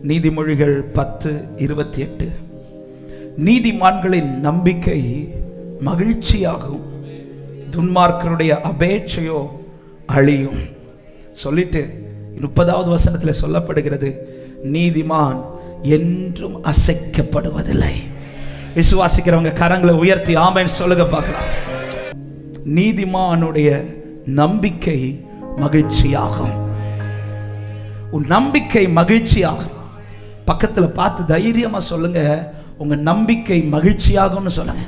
நீதிமொழிகள் பத்து இருபத்தி எட்டு நீதிமான்களின் நம்பிக்கை மகிழ்ச்சியாகும் துன்மார்க்கருடைய அபேட்சையோ அழியும் சொல்லிட்டு முப்பதாவது வசனத்தில் சொல்லப்படுகிறது நீதிமான் என்றும் அசைக்கப்படுவதில்லை விசுவாசிக்கிறவங்க கரங்களை உயர்த்தி ஆமைன்னு சொல்லுங்க பார்க்கலாம் நீதிமானுடைய நம்பிக்கை மகிழ்ச்சியாகும் உன் நம்பிக்கை மகிழ்ச்சியாகும் பக்கத்துல பார்த்து தைரியமா சொல்லுங்க உங்க நம்பிக்கை மகிழ்ச்சியாகும்னு சொல்லுங்க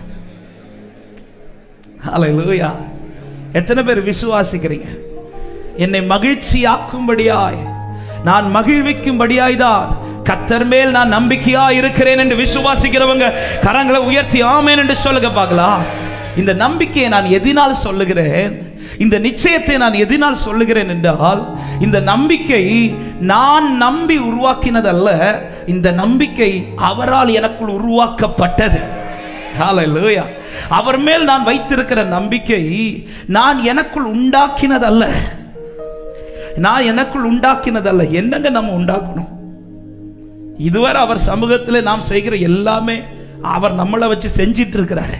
ஹalleluya எத்தனை பேர் விசுவாசிக்கிறீங்க என்னை மகிழ்ச்சியாக்கும்படியாய் நான் மகிழ்விக்கும்படியாய் தான் கத்தர் மேல் நான் நம்பிக்கையா இருக்கிறேன் என்று விசுவாசிக்கிறவங்க கரங்களை உயர்த்தி ஆமேன் என்று சொல்லுங்க பார்க்கலாம் இந்த நம்பிக்கையை நான் எதினால் சொல்லுகிறேன் இந்த நிச்சயத்தை நான் எதினால் சொல்லுகிறேன் என்றால் இந்த நம்பிக்கை நான் நம்பி உருவாக்கினதல்ல இந்த நம்பிக்கை அவரால் எனக்குள் உருவாக்கப்பட்டது ஹalleluya அவர் மேல் நான் வைத்திருக்கிற நம்பிக்கை நான் எனக்குள் உண்டாக்கினதல்ல நான் எனக்குள் உண்டாக்கினதல்ல என்னங்க நம்ம உண்டாக்கணும் இதுவரை அவர் சமூகத்தில் நாம் செய்கிற எல்லாமே அவர் நம்மளை வச்சு செஞ்சிட்டு இருக்கிறாரு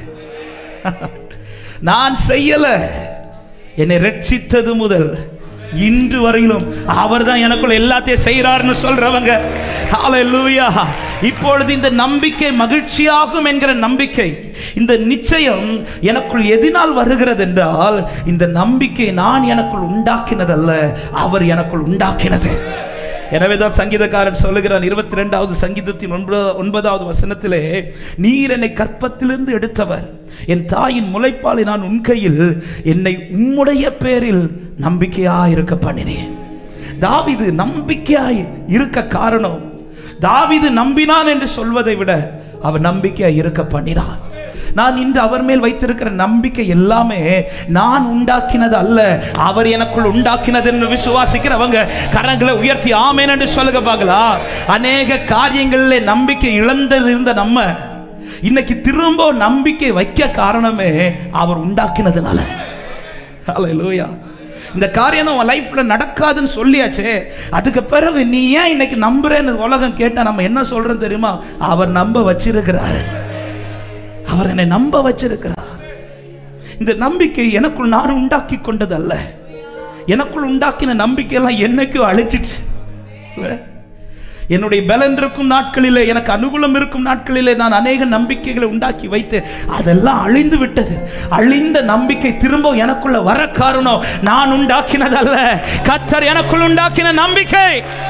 நான் செய்யல என்னை ரட்சித்தது முதல் இன்று வரையிலும் அவர் தான் எனக்குள்ள எல்லாத்தையும் செய்கிறார்னு சொல்றவங்க ஹalleluya இப்பொழுது இந்த நம்பிக்கை மகிழ்ச்சியாகும் என்கிற நம்பிக்கை இந்த நிச்சயம் எனக்குள் எதினால் வருகிறது என்றால் இந்த நம்பிக்கை நான் எனக்குள் உண்டாக்கினதல்ல அவர் எனக்குள் உண்டாக்கினது எனவேதான் சங்கீதக்காரன் சொல்லுகிறான் இருபத்தி ரெண்டாவது சங்கீதத்தின் ஒன்பது ஒன்பதாவது வசனத்திலே நீர் என்னை கற்பத்திலிருந்து எடுத்தவர் என் தாயின் முளைப்பாலை நான் உன் கையில் என்னை உம்முடைய பேரில் நம்பிக்கையாய் இருக்க பண்ணினேன் தாவிது நம்பிக்கையாய் இருக்க காரணம் தாவிது நம்பினான் என்று சொல்வதை விட அவர் நம்பிக்கையாய் இருக்க பண்ணினார் நான் இன்று அவர் மேல் வைத்திருக்கிற நம்பிக்கை எல்லாமே நான் உண்டாக்கினது அல்ல அவர் எனக்குள் உண்டாக்கினது என்று விசுவாசிக்கிறவங்க கரங்களை உயர்த்தி ஆமேன் என்று சொல்லுங்க பார்க்கலாம் அநேக காரியங்களில் நம்பிக்கை இழந்தது இருந்த நம்ம இன்னைக்கு திரும்ப நம்பிக்கை வைக்க காரணமே அவர் உண்டாக்கினதுனால ஹalleluya இந்த காரியம் தான் உன் லைஃப்ல நடக்காதுன்னு சொல்லியாச்சே அதுக்கு பிறகு நீ ஏன் இன்னைக்கு நம்புறேன்னு உலகம் கேட்டா நம்ம என்ன சொல்றோம் தெரியுமா அவர் நம்ப வச்சிருக்கிறார் அவர் என்னை நம்ப வச்சிருக்கிறார் இந்த நம்பிக்கை எனக்குள் நான் உண்டாக்கி கொண்டது அல்ல எனக்குள் உண்டாக்கின நம்பிக்கையெல்லாம் என்னைக்கும் அழிச்சிடுச்சு இல்ல? என்னுடைய பலன் இருக்கும் நாட்களிலே எனக்கு அனுகூலம் இருக்கும் நாட்களிலே நான் அநேக நம்பிக்கைகளை உண்டாக்கி வைத்தேன் அதெல்லாம் அழிந்து விட்டது அழிந்த நம்பிக்கை திரும்ப எனக்குள்ள வர காரணம் நான் உண்டாக்கினதல்ல கத்தர் எனக்குள் உண்டாக்கின நம்பிக்கை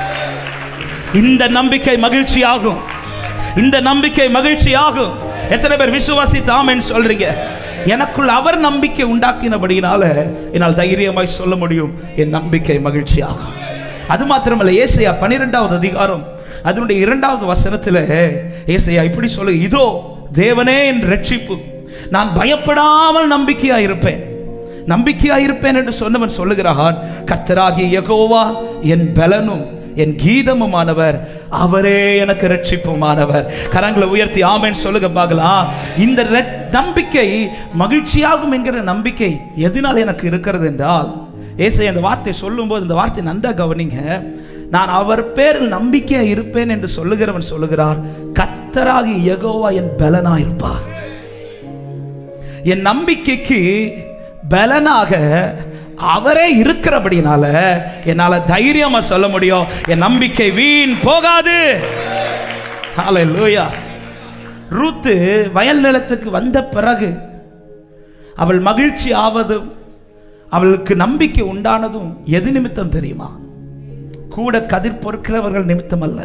இந்த நம்பிக்கை மகிழ்ச்சி ஆகும் இந்த நம்பிக்கை மகிழ்ச்சி ஆகும் எத்தனை பேர் விசுவாசித்து ஆமென்னு சொல்றீங்க எனக்குள் அவர் நம்பிக்கை உண்டாக்கினபடியினால என்னால் தைரியமாய் சொல்ல முடியும் என் நம்பிக்கை மகிழ்ச்சி ஆகும் அது மாத்திரமல்ல ஏசையா பன்னிரெண்டாவது அதிகாரம் அதனுடைய இரண்டாவது வசனத்தில் ஏசையா இப்படி சொல்லு இதோ தேவனே என் ரட்சிப்பு நான் பயப்படாமல் நம்பிக்கையா இருப்பேன் நம்பிக்கையா இருப்பேன் என்று சொன்னவன் சொல்லுகிறான் கர்த்தராகிய யெகோவா என் பலனும் என் கீதமுமானவர் அவரே எனக்கு ரட்சிப்புமானவர் கரங்களை உயர்த்தி ஆமென் சொல்லுங்க பார்க்கலாம் இந்த ரட்- நம்பிக்கை மகிழ்ச்சியாகும் என்கிற நம்பிக்கை எதனால் எனக்கு இருக்கிறது என்றால் ஏசை அந்த வார்த்தை சொல்லும்போது இந்த வார்த்தை நன்றா கவனிங்க நான் அவர் பேரில் நம்பிக்கையா இருப்பேன் என்று சொல்லுகிறவன் சொல்லுகிறார் கத்தராகி யெகோவா என் பலனா இருப்பார் என் நம்பிக்கைக்கு பலனாக அவரே இருக்கிறபடினால என்னால தைரியமா சொல்ல முடியும் என் நம்பிக்கை வீண் போகாது ஹalleluya ரூத்து வயல் நிலத்துக்கு வந்த பிறகு அவள் மகிழ்ச்சி ஆவதும் அவளுக்கு நம்பிக்கை உண்டானதும் எது நிமித்தம் தெரியுமா கூட கதிர் பொறுக்கிறவர்கள் நிமித்தம் அல்ல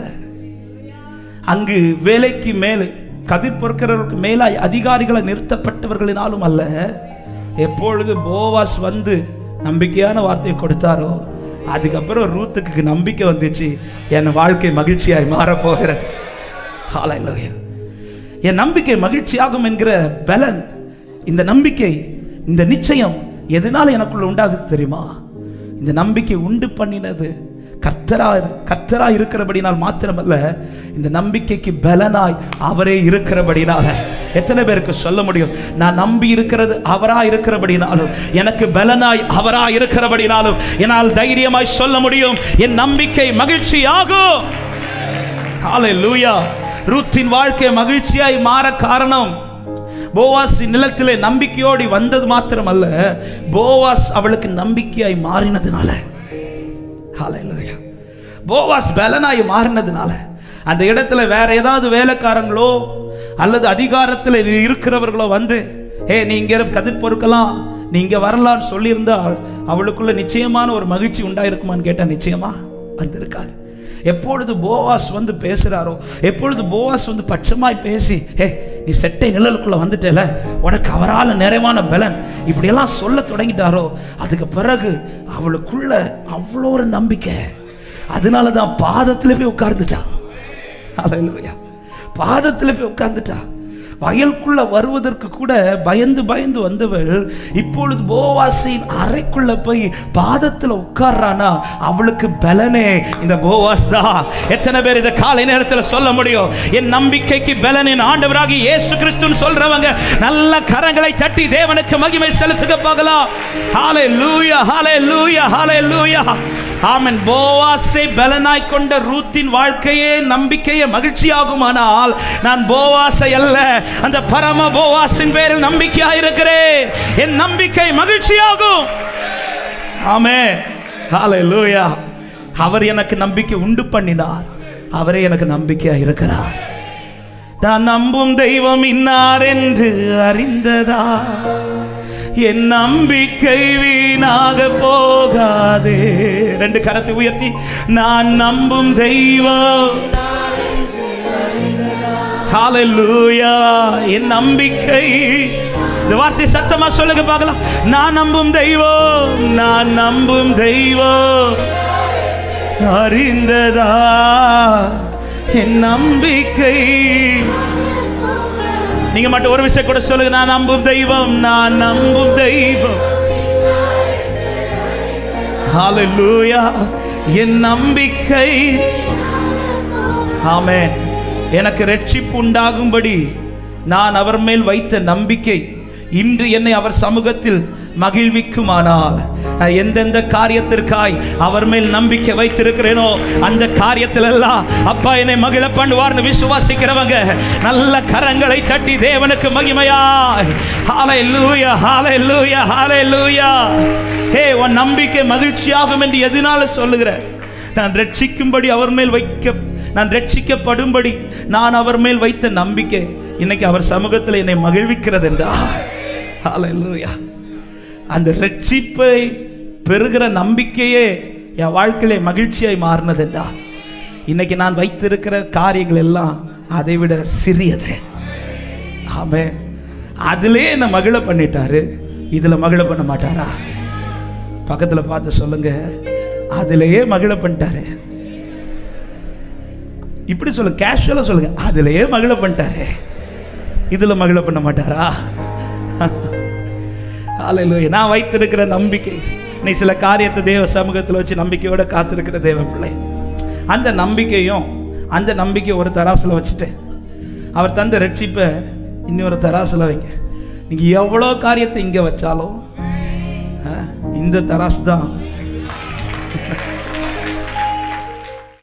அங்கு வேலைக்கு மேலே கதிர் பொறுக்கிறவர்களுக்கு மேலாய் அதிகாரிகளை நிறுத்தப்பட்டவர்களினாலும் அல்ல எப்பொழுது போவாஸ் வந்து நம்பிக்கையான வார்த்தையை கொடுத்தாரோ அதுக்கப்புறம் ரூத்துக்கு நம்பிக்கை வந்துச்சு என் வாழ்க்கை மகிழ்ச்சியாய் மாறப்போகிறது ஹalleluya என் நம்பிக்கை மகிழ்ச்சியாகும் என்கிற பலன் இந்த நம்பிக்கை இந்த நிச்சயம் எதனால எனக்குள்ள உண்டாகுது தெரியுமா இந்த நம்பிக்கை உண்டு பண்ணினது கர்த்தரா கர்த்தரா இருக்கிறபடினால் மாத்திரமல்ல இந்த நம்பிக்கைக்கு பலனாய் அவரே இருக்கிறபடினால எத்தனை பேருக்கு சொல்ல முடியும் நான் நம்பி இருக்கிறது அவரா இருக்கிறபடினாலும் எனக்கு பலனாய் அவரா இருக்கிறபடினாலும் என்னால் தைரியமாய் சொல்ல முடியும் என் நம்பிக்கை மகிழ்ச்சி ஆகும் ஹalleluya ரூத்தின் வாழ்க்கை மகிழ்ச்சியாய் மாற காரணம் போவாஸ் நிலத்திலே நம்பிக்கையோடு வந்தது மாத்திரமல்ல போவாஸ் அவளுக்கு நம்பிக்கையாய் மாறினதுனால ஹalleluya போவாஸ் பலனாய் மாறினதுனால அந்த இடத்துல வேற ஏதாவது வேலைக்காரங்களோ அல்லது அதிகாரத்தில் இருக்கிறவர்களோ வந்து ஏ நீங்க கதிர் பொறுக்கலாம் நீங்க வரலான்னு சொல்லியிருந்தால் அவளுக்குள்ள நிச்சயமான ஒரு மகிழ்ச்சி உண்டாயிருக்குமான்னு கேட்டா நிச்சயமா வந்திருக்காது எப்பொழுது போவாஸ் வந்து பேசுறாரோ எப்பொழுது போவாஸ் வந்து பட்சமாய் பேசி ஹே நீ செட்டை நிழலுக்குள்ள வந்துட்டல உனக்கு அவரால் நிறைவான பலன் இப்படியெல்லாம் சொல்ல தொடங்கிட்டாரோ அதுக்கு பிறகு அவளுக்குள்ள அவ்வளோ ஒரு நம்பிக்கை அதனால தான் பாதத்தில் போய் உட்கார்ந்துட்டா அல்லேலூயா பாதத்தில் போய் உட்கார்ந்துட்டா வயலுக்குள்ள வருவதற்கு கூட பயந்து பயந்து வந்தவள் இப்பொழுது போவாசின் அறைக்குள்ள போய் பாதத்தில் உட்கார்றானா அவளுக்கு பலனே இந்த போவாஸ் தான் எத்தனை பேர் இதை காலை நேரத்தில் சொல்ல முடியும் என் நம்பிக்கைக்கு பலனின் ஆண்டவராகி இயேசு கிறிஸ்துன்னு சொல்றவங்க நல்ல கரங்களை தட்டி தேவனுக்கு மகிமை செலுத்துக பார்க்கலாம் ஹாலே லூயா ஹாலே லூயா ஹாலே லூயா ஆமன் போவாஸை பலனாய் கொண்ட ரூத்தின் வாழ்க்கையே நம்பிக்கையே மகிழ்ச்சியாகுமானால் நான் போவாசை அல்ல அந்த பரம போவாசின் பேரில் நம்பிக்கையா இருக்கிறேன் என் நம்பிக்கை மகிழ்ச்சியாகும் ஆமே ஹalleluya அவர் எனக்கு நம்பிக்கை உண்டு பண்ணினார் அவரே எனக்கு நம்பிக்கையா இருக்கிறார் நான் நம்பும் தெய்வம் இன்னார் என்று அறிந்ததா என் நம்பிக்கை வீணாக போகாதே ரெண்டு கரத்தை உயர்த்தி நான் நம்பும் தெய்வம் ஹalleluya என் நம்பிக்கை இந்த வார்த்தை சத்தமா சொல்லுங்க பார்க்கலாம் நான் நம்பும் தெய்வம் நான் நம்பும் தெய்வம் அறிந்ததா என் நம்பிக்கை நீங்க மட்டும் ஒரு விஷயம் கூட சொல்லுங்க நான் நம்பும் தெய்வம் நான் நம்பும் தெய்வம் ஹalleluya என் நம்பிக்கை ஆமென் எனக்கு ரட்சிப்பு உண்டாகும்படி நான் அவர் மேல் வைத்த நம்பிக்கை இன்று என்னை அவர் சமூகத்தில் மகிழ்விக்குமானால் நான் எந்தெந்த காரியத்திற்காய் அவர் மேல் நம்பிக்கை வைத்திருக்கிறேனோ அந்த காரியத்தில் எல்லாம் அப்பா என்னை மகிழ பண்ணுவார்னு விசுவாசிக்கிறவங்க நல்ல கரங்களை தட்டி தேவனுக்கு மகிமையாய் ஹாலை லூயா ஹாலை லூயா ஹாலை லூயா ஹே உன் நம்பிக்கை மகிழ்ச்சியாகும் என்று எதனால சொல்லுகிற நான் ரட்சிக்கும்படி அவர் மேல் வைக்க நான் ரட்சிக்கப்படும்படி நான் அவர் மேல் வைத்த நம்பிக்கை இன்னைக்கு அவர் சமூகத்தில் என்னை மகிழ்விக்கிறது என்றா ஹalleluya அந்த ரட்சிப்பை பெறுகிற நம்பிக்கையே என் வாழ்க்கையிலே மகிழ்ச்சியாய் மாறினது என்றா இன்னைக்கு நான் வைத்திருக்கிற காரியங்கள் எல்லாம் அதை விட சிறியது ஆமே அதிலே என்னை மகிழ பண்ணிட்டாரு இதுல மகிழ பண்ண மாட்டாரா பக்கத்துல பார்த்து சொல்லுங்க அதிலேயே மகிழ பண்ணிட்டாரு இப்படி சொல்லுங்க கேஷுவலா சொல்லுங்க அதிலேயே மகிழ பண்ணிட்டாரு இதுல மகிழ பண்ண மாட்டாரா ஹalleluya நான் வைத்திருக்கிற நம்பிக்கை நீ சில காரியத்தை தேவ சமூகத்தில் வச்சு நம்பிக்கையோட காத்திருக்கிற தேவ பிள்ளை அந்த நம்பிக்கையும் அந்த நம்பிக்கை ஒரு தராசுல வச்சுட்டு அவர் தந்த ரட்சிப்பை இன்னொரு தராசுல வைங்க நீங்க எவ்வளோ காரியத்தை இங்க வச்சாலும் ஆ, இந்த தராசு தான்